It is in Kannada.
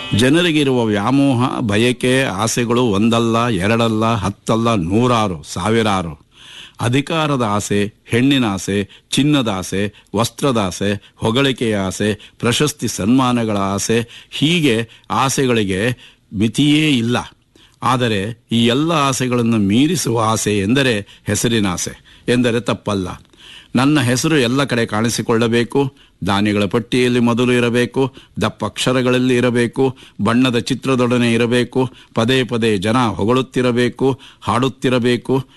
ಜನರಿಗಿರುವ ವ್ಯಾಮೋಹ ಬಯಕೆ ಆಸೆಗಳು ಒಂದಲ್ಲ ಎರಡಲ್ಲ ಹತ್ತಲ್ಲ ನೂರಾರು ಸಾವಿರಾರು ಅಧಿಕಾರದ ಆಸೆ ಹೆಣ್ಣಿನ ಆಸೆ ಚಿನ್ನದ ಆಸೆ ವಸ್ತ್ರದ ಆಸೆ ಹೊಗಳಿಕೆಯ ಆಸೆ ಪ್ರಶಸ್ತಿ ಸನ್ಮಾನಗಳ ಆಸೆ ಹೀಗೆ ಆಸೆಗಳಿಗೆ ಮಿತಿಯೇ ಇಲ್ಲ ಆದರೆ ಈ ಎಲ್ಲ ಆಸೆಗಳನ್ನು ಮೀರಿಸುವ ಆಸೆ ಎಂದರೆ ಹೆಸರಿನ ಆಸೆ ಎಂದರೆ ತಪ್ಪಲ್ಲ ನನ್ನ ಹೆಸರು ಎಲ್ಲ ಕಡೆ ಕಾಣಿಸಿಕೊಳ್ಳಬೇಕು ದಾನಿಗಳ ಪಟ್ಟಿಯಲ್ಲಿ ಮೊದಲು ಇರಬೇಕು ದಪ್ಪ ಅಕ್ಷರಗಳಲ್ಲಿ ಇರಬೇಕು ಬಣ್ಣದ ಚಿತ್ರದೊಡನೆ ಇರಬೇಕು ಪದೇ ಪದೇ ಜನ ಹೊಗಳುತ್ತಿರಬೇಕು ಹಾಡುತ್ತಿರಬೇಕು